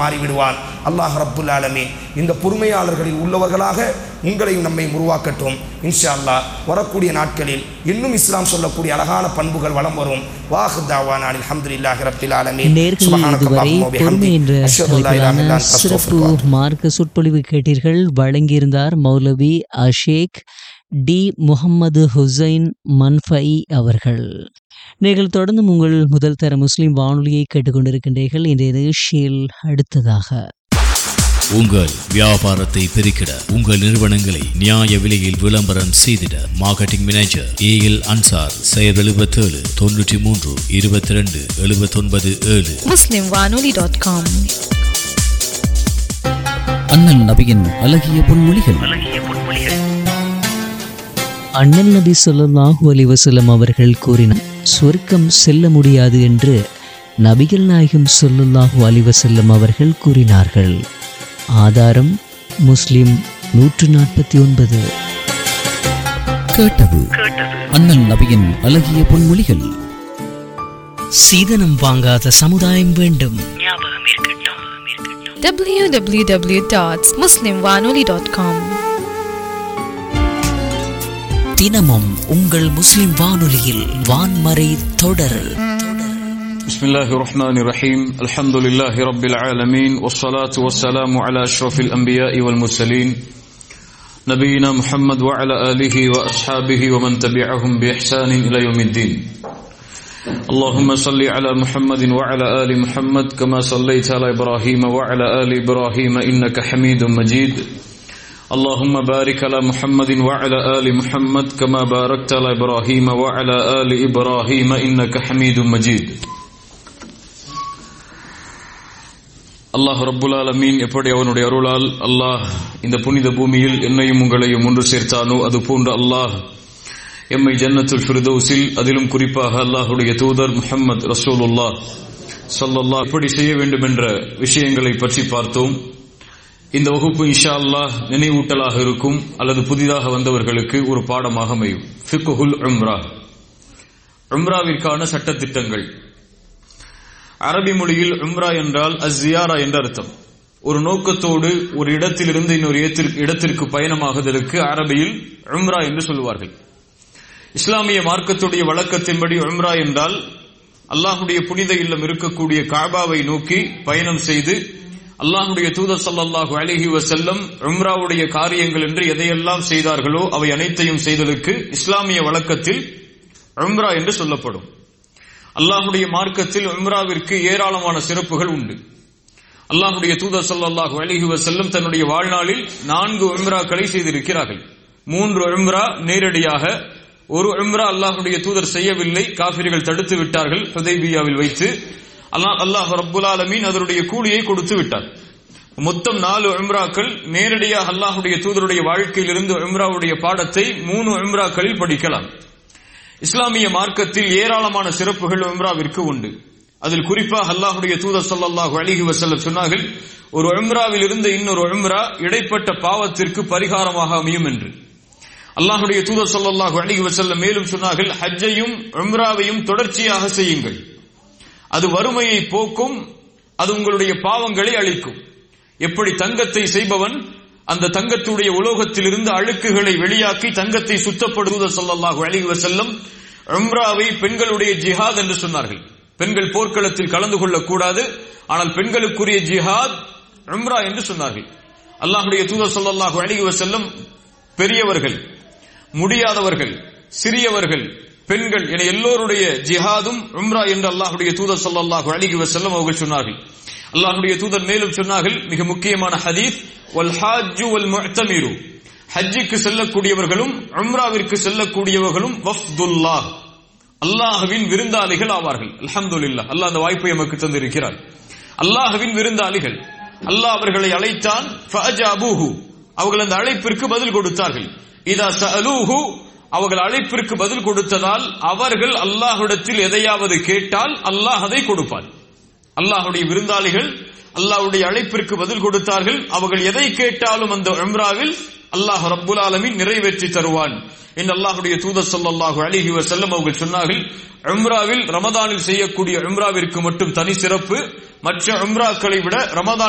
மாறிவிடுவான் அல்லாஹ் ரப்புல் ஆலமீன் இந்த பொறுமையாளர்களில் உள்ளவர்களாக உங்களையும் நம்மை உருவாக்கட்டும் இன்ஷா அல்லாஹ் வரக்கூடிய நாட்களில் இன்னும் இஸ்லாம் சொல்லக்கூடிய அழகான பண்புகள் வளம் வரும் வாஹு தாவான் அல்ஹம்துலில்லாஹி ரப்பில் ஆலமீன் நேர்கள் சுப்ஹானக இதுவரை அல்லாஹும்ம வ பொறுமை பிஹம்திக். என்ற அஷ்ஹது அல்லா இலாஹ இல்லா தலைப்பிலான அன்த சிறப்பு அஸ்தக்ஃபிருக்க வ அத்தூபு மார்க்க சொற்பொழிவு கேட்டீர்கள் வழங்கியிருந்தார் மௌலவி அஷேக் டி முகம்மது ஹுசைன் மன்ஃபை அவர்கள் நீங்கள் தொடர்ந்து உங்கள் முதல் தர முஸ்லிம் வானொலியை கேட்டுக்கொண்டிருக்கின்றீர்கள் இன்றைய நிகழ்ச்சியில் அடுத்ததாக உங்கள் வியாபாரத்தை பெருக்கிட உங்கள் நிறுவனங்களை நியாய விலையில் விளம்பரம் செய்திட marketing manager A L Ansar செயல் எழுபத்தேழு தொன்னூற்றி மூன்று இருபத்தி ரெண்டு எழுபத்தொன்பது ஏழு muslimwanoli.com அண்ணல் நபியின் அழகிய பொன்மொழிகள் அண்ணல் நபி ஸல்லல்லாஹு அலைஹி வஸல்லம் அவர்கள் கூறினார் சொர்க்கம் செல்ல முடியாது என்று நபிகள் நாயகம் ஸல்லல்லாஹு அலைஹி வஸல்லம் அவர்கள் கூறினார்கள் ஆதாரம் முஸ்லிம் நூற்று நாற்பத்தி ஒன்பது கேட்டது அண்ணல் நபியின் அழகிய பொன்மொழிகள் சீதனம் வாங்காத சமுதாயம் வேண்டும் www.muslimwanoli.com தினமும் உங்கள் முஸ்லிம் வானொலியில் வான்மறை தொடர் بسم الله الرحمن الرحيم الحمد لله رب العالمين والصلاة والسلام على أشرف الأنبياء والمرسلين نبينا محمد وعلى آله وأصحابه ومن تبعهم بإحسان إلى يوم الدين اللهم صل على محمد وعلى آل محمد كما صليت على إبراهيم وعلى آل إبراهيم إنك حميد مجيد اللهم بارك على محمد وعلى آل محمد كما باركت على إبراهيم وعلى آل إبراهيم إنك حميد مجيد அல்லாஹ் ரப்புல் ஆலமீன் எப்படி அவனுடைய அருளால் அல்லாஹ் இந்த புனித பூமியில் என்னையும் உங்களையும் ஒன்று சேர்த்தானோ அது போன்று அல்லாஹ் எம்மை ஜன்னத்துல் ஃபிர்தௌஸில் அதிலும் குறிப்பாக அல்லாஹுடைய தூதர் முஹம்மது ரசூலுல்லாஹ் ஸல்லல்லாஹு எப்படி செய்ய வேண்டும் என்ற விஷயங்களை பற்றி பார்த்தோம் இந்த வகுப்பு இன்ஷா அல்லாஹ் நினைவூட்டலாக இருக்கும் அல்லது புதிதாக வந்தவர்களுக்கு ஒரு பாடமாக அமையும் ஃபிக்குஹுல் உம்ரா உம்ராவிற்கான சட்டத்திட்டங்கள் அரபி மொழியில் உம்ரா என்றால் அஸ்ஸியாரா என்ற அர்த்தம் ஒரு நோக்கத்தோடு ஒரு இடத்திலிருந்து இன்னொரு இடத்திற்கு- இடத்திற்கு பயணமாகுதலுக்கு அரபியில் உம்ரா என்று சொல்லுவார்கள் இஸ்லாமிய மார்க்கத்துடைய வழக்கத்தின்படி உம்ரா என்றால் அல்லாஹுடைய புனித இல்லம் இருக்கக்கூடிய காபாவை நோக்கி பயணம் செய்து அல்லாஹுடைய தூதர் ஸல்லல்லாஹு அலைஹி வஸல்லம் உம்ராவுடைய காரியங்கள் என்று எதையெல்லாம் செய்தார்களோ அவை அனைத்தையும் செய்தலுக்கு இஸ்லாமிய வழக்கத்தில் உம்ரா என்று சொல்லப்படும் அல்லாஹுடைய மார்க்கத்தில் உம்ராவிற்கு ஏராளமான சிறப்புகள் உண்டு அல்லாஹுடைய தூதர் ஸல்லல்லாஹு அலைஹி வஸல்லம் தன்னுடைய வாழ்நாளில் நான்கு உம்ராக்களை செய்திருக்கிறார்கள் மூன்று உம்ரா நேரடியாக ஒரு உம்ரா அல்லாஹுடைய தூதர் செய்யவில்லை காபிர்கள் தடுத்து விட்டார்கள் ஹுதைபியாவில் வைத்து அல்லாஹ் அல்லாஹ் ரப்புல் ஆலமீன் அதனுடைய கூலியை கொடுத்து விட்டார் மொத்தம் நாலு உம்ராக்கள் நேரடியாக அல்லாஹுடைய தூதருடைய வாழ்க்கையிலிருந்து உம்ராவுடைய பாடத்தை மூணு உம்ராக்களில் படிக்கலாம் இஸ்லாமிய மார்க்கத்தில் ஏராளமான சிறப்புகள் உம்ராவிற்கு உண்டு அதில் குறிப்பாக அல்லாஹுடைய தூதர் ஸல்லல்லாஹு அலைஹி வஸல்லம் சொன்னார்கள் ஒரு உம்ராவில் இருந்து இன்னொரு உம்ரா இடைப்பட்ட பாவத்திற்கு பரிகாரமாக அமையும் என்று அல்லாஹுடைய தூதர் ஸல்லல்லாஹு அலைஹி வஸல்லம் மேலும் சொன்னார்கள் ஹஜ்ஜையும் உம்ராவையும் தொடர்ச்சியாக செய்யுங்கள் அது வறுமையை போக்கும் அது உங்களுடைய பாவங்களை அழிக்கும் எப்படி தங்கத்தை செய்பவன் அந்த தங்கத்துடைய உலோகத்திலிருந்து அழுக்குகளை வெளியாக்கி தங்கத்தை சுத்தப்படுவதர் ஸல்லல்லாஹு அலைஹி வஸல்லம் உம்ராவை பெண்களுடைய ஜிஹாத் என்று சொன்னார்கள் பெண்கள் போர்க்களத்தில் கலந்து கொள்ளக்கூடாது ஆனால் பெண்களுக்குரிய ஜிஹாத் உம்ரா என்று சொன்னார்கள் அல்லாஹ்வுடைய தூதர் ஸல்லல்லாஹு அலைஹி வஸல்லம் பெரியவர்கள் முடியாதவர்கள் சிறியவர்கள் பெண்கள் என எல்லோருடைய ஜிஹாதும் உம்ரா என்று அல்லாஹ்வுடைய தூதர் ஸல்லல்லாஹு அலைஹி வஸல்லம் அவர்கள் சொன்னார்கள் அல்லாஹ்வுடைய தூதர் மேலும் சொன்னார்கள் மிக முக்கியமான ஹதீஸ் வல் ஹாஜ்ஜு வல் முஅ்தமிரு ஹஜ்ஜுக்கு செல்லக்கூடியவர்களும் உம்ராவிற்கு செல்லக்கூடியவர்களும் வஃப்துல்லாஹ் அல்லாஹ்வின் விருந்தாளிகள் ஆவார்கள் அல்ஹம்துலில்லாஹ் அல்லாஹ் அந்த வாய்ப்பை நமக்கு தந்திருக்கிறார் அல்லாஹ்வின் விருந்தாளிகள் அல்லாஹ் அவர்களை அழைத்தான் ஃபஅஜாபூஹு அவர்கள் அந்த அழைப்பிற்கு பதில் கொடுத்தார்கள் இதா சஅலூஹு அவர்கள் அழைப்பிற்கு பதில் கொடுத்ததால் அவர்கள் அல்லாஹ்விடத்தில் எதையாவது கேட்டால் அல்லாஹ் அதை கொடுப்பான் அல்லாஹ்வுடைய விருந்தாளிகள் அல்லாஹ்வுடைய அழைப்பிற்கு பதில் கொடுத்தார்கள் அவர்கள் எதை கேட்டாலும் அந்த உம்ராவில் அல்லாஹ் ரப்புல் ஆலமீன் நிறைவேற்றி தருவான் என்று அல்லாஹ்வுடைய தூதர் ஸல்லல்லாஹு அலைஹி வஸல்லம் அவர்கள் சொன்னார்கள் உம்ராவில் ரமதானில் செய்யக்கூடிய உம்ராவிற்கு மட்டும் தனி சிறப்பு மற்ற உம்ராக்களை விட ரமதான்